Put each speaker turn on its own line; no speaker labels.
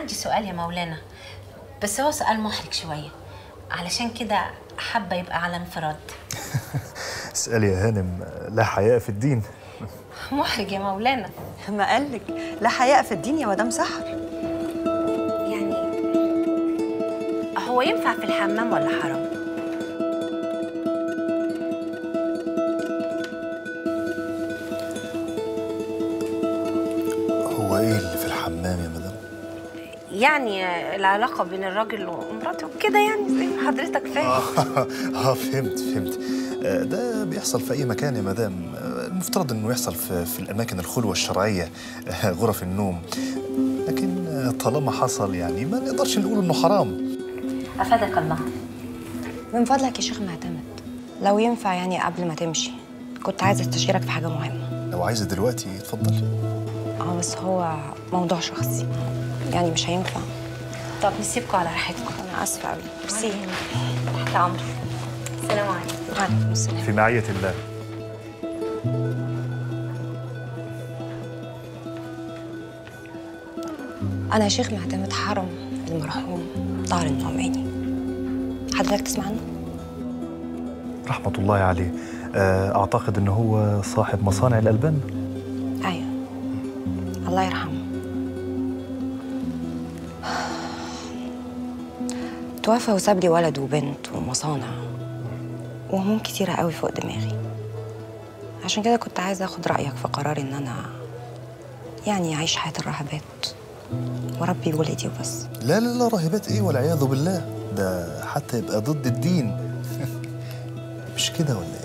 عندي سؤال يا مولانا بس هو سؤال محرج شوية علشان كده حابة يبقى على انفراد
اسألي يا هانم لا حياء في الدين
محرج يا مولانا
ما قالك لا حياء في الدين يا مدام سحر
يعني هو ينفع في الحمام ولا حرام؟
هو ايه اللي في الحمام يا مدام؟
يعني العلاقة بين الراجل ومراته كده يعني زي ما حضرتك فاهم
اه فهمت فهمت آه، ده بيحصل في اي مكان يا مدام آه، المفترض انه يحصل في, في الاماكن الخلوه الشرعيه آه، غرف النوم لكن آه، طالما حصل يعني ما نقدرش نقول انه حرام
أفادك الله
من فضلك يا شيخ معتمد لو ينفع يعني قبل ما تمشي كنت عايزه استشيرك في حاجه مهمه
لو عايزه دلوقتي اتفضلي
اه بس هو موضوع شخصي يعني مش هينفع
طب نسيبكم على راحتكم
انا اسفه قوي ميرسي
تحت أمرك السلام عليكم
وعليكم السلام
في معيه الله
انا يا شيخ معتمد حرم المرحوم طاهر النعماني حضرتك تسمع عنه
رحمه الله عليه آه، اعتقد انه هو صاحب مصانع الالبان
ايوه الله يرحمه توفى وساب لي ولد وبنت ومصانع وهموم كتيرة قوي فوق دماغي عشان كده كنت عايزة اخد رأيك في قراري ان انا يعني اعيش حياة الراهبات واربي ولدي وبس
لا لا لا راهبات ايه والعياذ بالله ده حتى يبقى ضد الدين مش كده ولا ايه